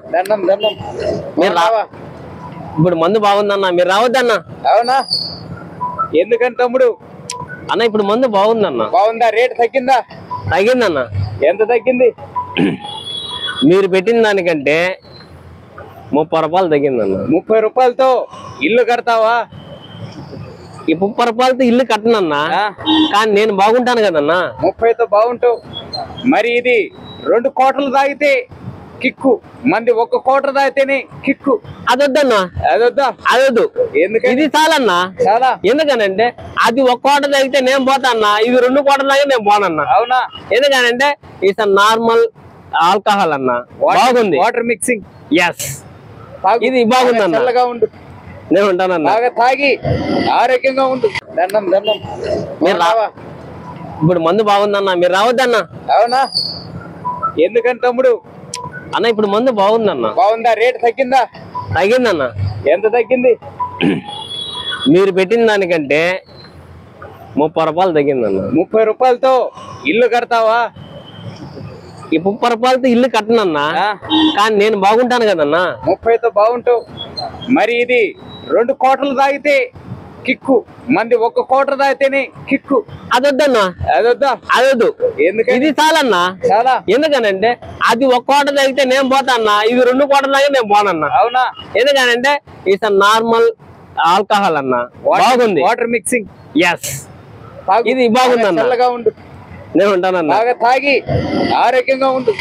దండం దండం మీరు రా- రావా ఇప్పుడు మందు బాగుందన్న మీరు రావద్దన్న అవునా ఎందుకని తమ్ముడు అన్న ఇప్పుడు మందు బాగుందన్న బాగుందా రేట్ తగ్గిందా తగ్గిందన్న ఎంత తగ్గింది మీరు పెట్టిన దానికంటే ముప్పై రూపాయలు తగ్గిందన్న ముప్పై రూపాయలతో ఇల్లు కడతావా ఈ ముప్పై రూపాయలతో ఇల్లు కట్టనన్నా ఆ? కానీ నేను బాగుంటాను కదన్నా ముప్పైతో బాగుంటావు మరి ఇది రెండు కోటలు తాగితే కిక్కు మంది ఒక్క కోట తాగితేనే కిక్కు అదొద్దన్నా అదొద్దా అదొద్దు ఎందుకని ఇది చాలన్నా చాలా ఎందుకనంటే అది ఒక కోట తాగితే నేను పోతాన్నా ఇది రెండు కోటలు తాగితే నేను పోనన్నా అవునా ఎందుకనంటే ఇట్స్ నార్మల్ ఆల్కహాల్ అన్న బాగుంది వాటర్ మిక్సింగ్ ఎస్ ఇది బాగుందన్న. చల్లగా ఉండు నేను ఉంటానన్నా బాగా తాగి ఆరోగ్యంగా ఉండు దండం దండం మీరు రా- రావా ఇప్పుడు మందు బాగుందన్న మీరు రావద్దన్నా అవునా ఎందుకని తమ్ముడు అన్న ఇప్పుడు మందు బాగుందన్న బాగుందా రేట్ తగ్గిందా తగ్గిందన్న ఎంత తగ్గింది మీరు పెట్టిన దానికంటే ముప్పై రూపాయలు తగ్గిందన్న ముప్పై రూపాయలతో ఇల్లు కడతావా ఈ ముప్పై రూపాయలతో ఇల్లు కట్టనన్నా ఆ? కానీ నేను బాగుంటాను కదన్నా ముప్పైతో బాగుంటావు మరి ఇది రెండు కోటలు తాగితే కిక్కు మంది ఒక్క కోట తాగితేనే కిక్కు అదొద్దన్నా అదొద్దా అదొద్దు ఎందుకని ఇది చాలన్నా చాలా ఎందుకనంటే అది ఒక కోట తాగితే నేను పోతాన్నా ఇది రెండు కోటలు తాగితే నేను పోనన్నా అవునా ఎందుకనంటే ఇట్స్ నార్మల్ ఆల్కహాల్ అన్న బాగుంది వాటర్ మిక్సింగ్ ఎస్ ఇది బాగుందన్న. చల్లగా ఉండు నేను ఉంటానన్నా బాగా తాగి ఆరోగ్యంగా ఉండు